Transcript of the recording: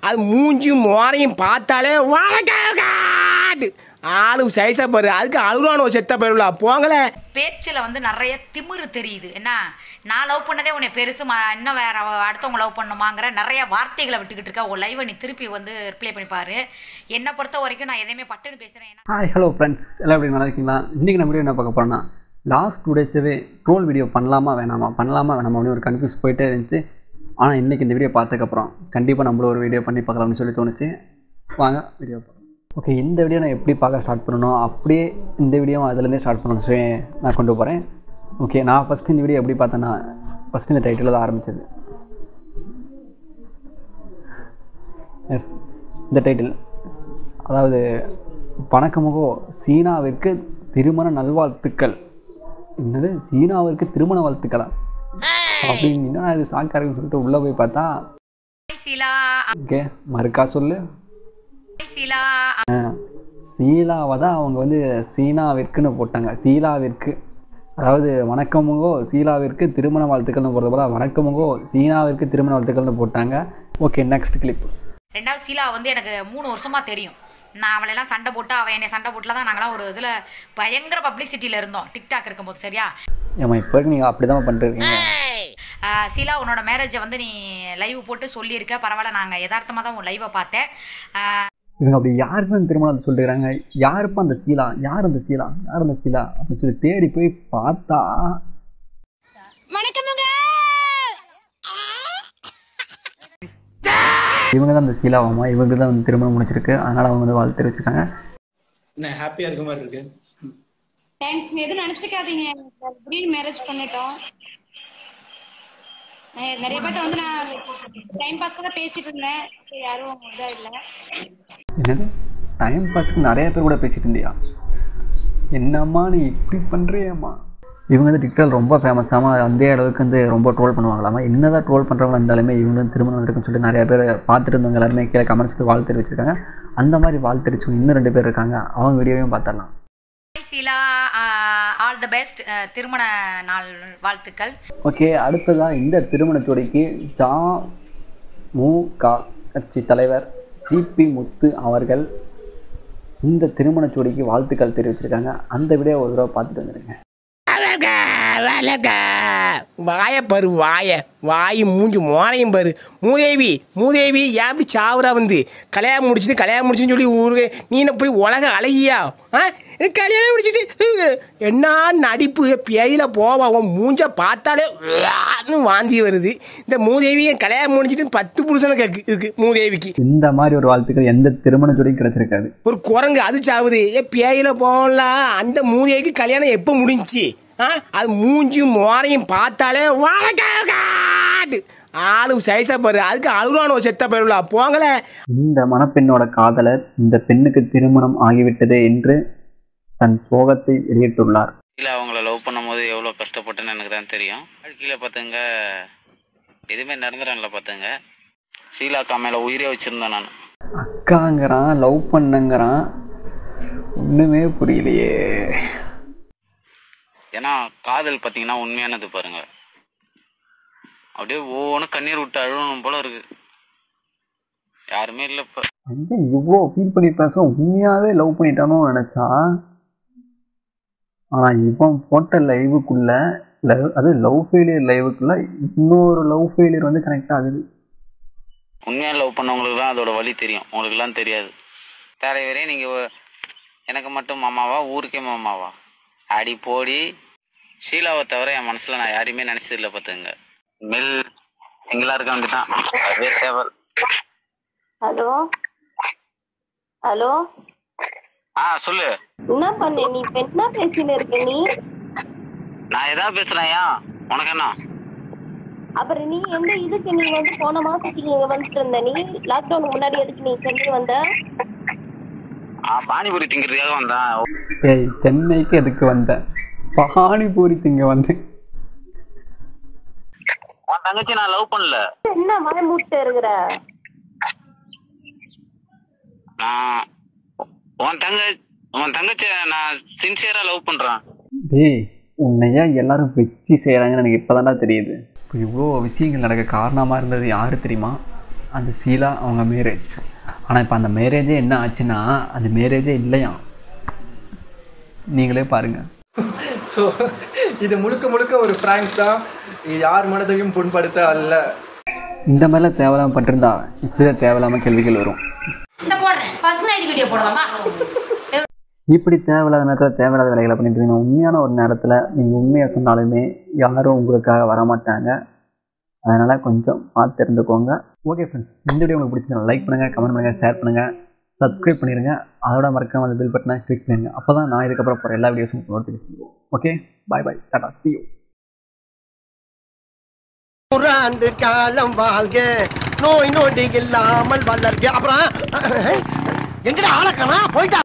அது மூஞ்சியும் மோரையும் பார்த்தாலே வணக்காட்டு ஆளு சைஸா பாரு அதுக்கு அழுகுறானோ செத்த பயிரா போங்களே பேச்சில் வந்து நிறைய திமிரு தெரியுது என்ன நான் லவ் பண்ணதே உன்னை பெருசு ம- இன்னும் வேற அவ- அடுத்தவங்க லவ் பண்ணுமாங்கிற நிறைய வார்த்தைகளை விட்டுக்கிட்டு இருக்க உன் லைவை நீ திருப்பி வந்து ரிப்ளை பண்ணி பாரு என்னை பொறுத்த வரைக்கும் நான் எதையுமே பட்டுன்னு பேசுகிறேன் ஏன்னா ஹாய் ஹலோ ஃப்ரெண்ட்ஸ் எல்லாம் எப்படி நல்லா இருக்கீங்களா இன்றைக்கி நம்ம வீடியோ என்ன பார்க்க போகிறோம்னா லாஸ்ட் டூ டேஸாகவே ட்ரோல் வீடியோ பண்ணலாமா வேணாமா பண்ணலாமா வேணாமா அப்படின்னு ஒரு கன்ஃபியூஸ் போயிட்டே இருந்துச்சு ஆனால் இன்றைக்கி இந்த வீடியோ பார்த்ததுக்கப்புறம் கண்டிப்பாக நம்மளும் ஒரு வீடியோ பண்ணி பார்க்கலாம்னு சொல்லி தோணுச்சு வாங்க வீடியோ பார்க்கலாம் ஓகே இந்த வீடியோ நான் எப்படி பார்க்க ஸ்டார்ட் பண்ணணும் அப்படியே இந்த வீடியோ அதுலேருந்தே ஸ்டார்ட் பண்ணணும் சொல்லி நான் கொண்டு போகிறேன் ஓகே நான் ஃபஸ்ட்டு இந்த வீடியோ எப்படி பார்த்தேன்னா ஃபஸ்ட்டு இந்த டைட்டில் தான் ஆரம்பிச்சது எஸ் இந்த டைட்டில் அதாவது வணக்கமுகோ சீனாவிற்கு திருமண நல்வாழ்த்துக்கள் என்னது சீனாவிற்கு திருமண வாழ்த்துக்களா அப்படின்னு இன்னும் இது சாக்கா இருக்குன்னு சொல்லிட்டு உள்ளே போய் பார்த்தா ஹாய் சீலா ஓகே மறுக்கா சொல்லு ஹாய் சீலா சீலாவை தான் அவங்க வந்து சீனாவிற்குன்னு போட்டாங்க சீலாவிற்கு அதாவது வணக்கமுகோ சீலாவிற்கு திருமண வாழ்த்துக்கள்னு போடுறது போல வணக்கமுகோ சீனாவிற்கு திருமண வாழ்த்துக்கள்னு போட்டாங்க ஓகே நெக்ஸ்ட் கிளிப் ரெண்டாவது சீலா வந்து எனக்கு மூணு வருஷமா தெரியும் நான் அவளெல்லாம் சண்டை போட்டு அவள் என்னை சண்டை போட்டுல தான் நாங்களாம் ஒரு இதில் பயங்கர பப்ளிசிட்டியில் இருந்தோம் டிக்டாக் இருக்கும்போது சரியா ஏம்மா இப்போ வரைக்கும் நீங்கள் அப்படி தான் பண்ணிருக்கீங்க ஆஹ் சீலா உன்னோட மேரேஜை வந்து நீ லைவ் போட்டு சொல்லியிருக்க பரவாயில்ல நாங்கள் யதார்த்தமாக தான் உன் லைவை பார்த்தேன் ஆஹ் இவங்க அப்படி யாருக்கு அந்த திருமணம் சொல்லிருக்காங்க யாருப்பா அந்த சீலா யார் அந்த சீலா யார் அந்த சீலா அப்படின்னு சொல்லி தேடி போய் பார்த்தா இவங்க தான் அந்த சீலாவாமா இவங்க தான் வந்து திருமணம் முடிச்சிருக்கு அதனால அவங்க வந்து வாழ்த்து தெரிவிச்சிருக்காங்க என்ன ஹாப்பியா இருக்க மாதிரி இருக்கு தேங்க்ஸ் எதுவும் நினைச்சுக்காதீங்க திடீர்னு மேரேஜ் பண்ணிட்டோம் நான் நிறைய பேர்ட்ட வந்து நான் டைம் பாஸ் கூட பேசிட்டு இருந்தேன் சரி, யாரும் இதா இல்ல என்னது டைம் பாஸ்க்கு நிறைய பேர் கூட பேசிட்டு இருந்தியா என்னம்மா நீ இப்படி பண்ணுறியம்மா இவங்க வந்து டிக்டாக் ரொம்ப ஃபேமஸாமா அந்த அளவுக்கு வந்து ரொம்ப ட்ரோல் பண்ணுவாங்களாமா என்னதான் ட்ரோல் பண்ணுறவங்க இருந்தாலுமே இவங்க வந்து திருமணம் இருக்குன்னு சொல்லிட்டு நிறைய பேர் பார்த்துட்டு இருந்தவங்க எல்லாருமே கீழே கமெண்ட்ஸ் வாழ்த்து தெரிவிச்சிருக்காங்க அந்த மாதிரி வாழ்த்து தெரிவிச்சவங்க இன்னும் ரெண்டு பேர் இருக்காங்க அவங்க வீடியோவையும் பார்த்துடலாம் ஹாய் சீலா ஆல் த பெஸ்ட் திருமண நாள் வாழ்த்துக்கள் ஓகே அடுத்ததான் இந்த திருமண ஜோடிக்கு ஜா மு க கட்சி தலைவர் ஜிபி முத்து அவர்கள் இந்த திருமண ஜோடிக்கு வாழ்த்துக்கள் தெரிவிச்சிருக்காங்க அந்த வீடியோ ஒரு தடவை பார்த்துட்டு வந்துருங்க வாய பாரு வாய வாய் மூஞ்சி மோரையும் பாரு மூதேவி மூதேவி ஏன் இப்படி சாவுறா வந்து கல்யாணம் முடிச்சுட்டு கல்யாணம் முடிச்சுன்னு சொல்லி ஊருக்கு நீ என்ன போய் உலக அழகியா ஆ எனக்கு கல்யாணம் முடிச்சுட்டு என்ன நடிப்பு பேயில போவா உன் மூஞ்ச பார்த்தாலே உவ்வான்னு வாந்தி வருது இந்த மூதேவி என் கல்யாணம் முடிச்சுட்டு பத்து புருஷனுக்கு இருக்கு இருக்கு மூதேவிக்கு இந்த மாதிரி ஒரு வாழ்த்துக்கள் எந்த திருமண ஜோடிக்கும் கிடைச்சிருக்காது ஒரு குரங்கு அது சாவுது ஏ பேயில போகல அந்த மூதேவிக்கு கல்யாணம் எப்போ முடிஞ்சுச்சு ஆ அது மூஞ்சியும் மோரையும் பார்த்தாலே வணக்காட்டு ஆளு சைஸா பாரு அதுக்கு அழுகுறானோ செத்த பயிரா போங்களே இந்த மணப்பெண்ணோட காதலர் இந்த பெண்ணுக்கு திருமணம் ஆகிவிட்டதே என்று தன் சோகத்தை வெளியிட்டுள்ளார் இல்லை அவங்கள லவ் பண்ணும்போது எவ்வளோ கஷ்டப்பட்டேன்னு எனக்கு தான் தெரியும் வாழ்க்கையில் பார்த்துங்க எதுவுமே நடந்துடல பார்த்துங்க ஷீலாக்கா மேலே உயிரே வச்சுருந்தேன் நான் அக்காங்கிறான் லவ் பண்ணங்கிறான் ஒன்றுமே புரியலையே ஏன்னா காதல் பார்த்தீங்கன்னா உண்மையானது பாருங்க அப்படியே ஒவ்வொன்றும் கண்ணீர் விட்டு அழுகணும் போல இருக்கு யாருமே இல்லை இப்போ ஐயா இவ்வளோ ஃபீல் பண்ணி பேச உண்மையாகவே லவ் பண்ணிட்டானோ நினச்சா ஆனால் இவன் போட்ட லைவுக்குள்ள லவ் அது லவ் ஃபெயிலியர் லைவுக்குள்ள இன்னொரு லவ் ஃபெயிலியர் வந்து கனெக்ட் ஆகுது உண்மையாக லவ் பண்ணவங்களுக்கு தான் அதோட வழி தெரியும் உங்களுக்குலாம் தெரியாது தலைவரே நீங்கள் எனக்கு மட்டும் மாமாவா ஊருக்கே மாமாவா அடி போடி ஷீலாவை தவிர என் மனசில் நான் யாரையுமே நினச்சது இல்லை பார்த்துங்க மெல் சிங்கிளாக இருக்க வேண்டியதான் அதே சேவல் ஹலோ ஹலோ ஆ சொல்லு என்ன பண்ண நீ இப்ப என்ன பேசின்னு இருக்க நீ நான் எதாவது பேசுகிறேன் ஏன் உனக்கு என்ன அப்புறம் நீ எந்த இதுக்கு நீ வந்து போன மாசத்துக்கு இங்க வந்துட்டு இருந்த நீ லாக்டவுனுக்கு முன்னாடி எதுக்கு நீ சென்னை வந்த ஆ பானிபூரி திங்கிறதுக்காக வந்தேன் ஏய் சென்னைக்கு எதுக்கு வந்தேன் பானிபூரி திங்க வந்தேன் உன் தங்கச்சி நான் லவ் பண்ணல என்ன மழை மூட்டு இருக்கிற நான் உன் தங்க உன் தங்கச்சிய நான் சின்சியரா லவ் பண்றேன் டேய் உன்னையா எல்லாரும் வச்சு செய்கிறாங்கன்னு எனக்கு இப்போ தெரியுது இப்போ இவ்வளோ விஷயங்கள் நடக்க காரணமாக இருந்தது யார் தெரியுமா அந்த சீலா அவங்க மேரேஜ் ஆனால் இப்போ அந்த மேரேஜே என்ன ஆச்சுன்னா அது மேரேஜே இல்லையா நீங்களே பாருங்கள் ஸோ இது முழுக்க முழுக்க ஒரு ஃப்ராங்க் தான் இது யார் மனதையும் புண்படுத்த அல்ல இந்த மாதிரிலாம் தேவையில்லாமல் பட்டிருந்தா இப்படி தான் தேவையில்லாமல் கேள்விகள் வரும் இந்த போடுறேன் ஃபர்ஸ்ட் நைட் வீடியோ போடலாமா இப்படி தேவையில்லாத நேரத்தில் தேவையில்லாத வேலைகளை பண்ணிட்டு இருக்கீங்க உண்மையான ஒரு நேரத்தில் நீங்கள் உண்மையை சொன்னாலுமே யாரும் உங்களுக்காக வரமாட்டாங்க அதனால் கொஞ்சம் பார்த்து இருந்துக்கோங்க ஓகே ஃப்ரெண்ட்ஸ் இந்த வீடியோ உங்களுக்கு பிடிச்சிருந்தா லைக் பண்ணுங்கள் கமெண்ட் பண்ணுங்கள் ஷேர் பண்ணுங்கள் சப்ஸ்கிரைப் பண்ணிடுங்க அதோட மறக்காம அந்த பில் பட்டனை கிளிக் பண்ணுங்க அப்போ தான் நான் இதுக்கப்புறம் போகிற எல்லா வீடியோஸும் நோட்டிஃபிகேஷன் வரும் okay bye bye tata see you நூறாண்டு காலம் வாழ்க நோய் நொடி இல்லாமல் வளர்க அப்புறம் எங்கடா ஆளக்கணா போயிட்டா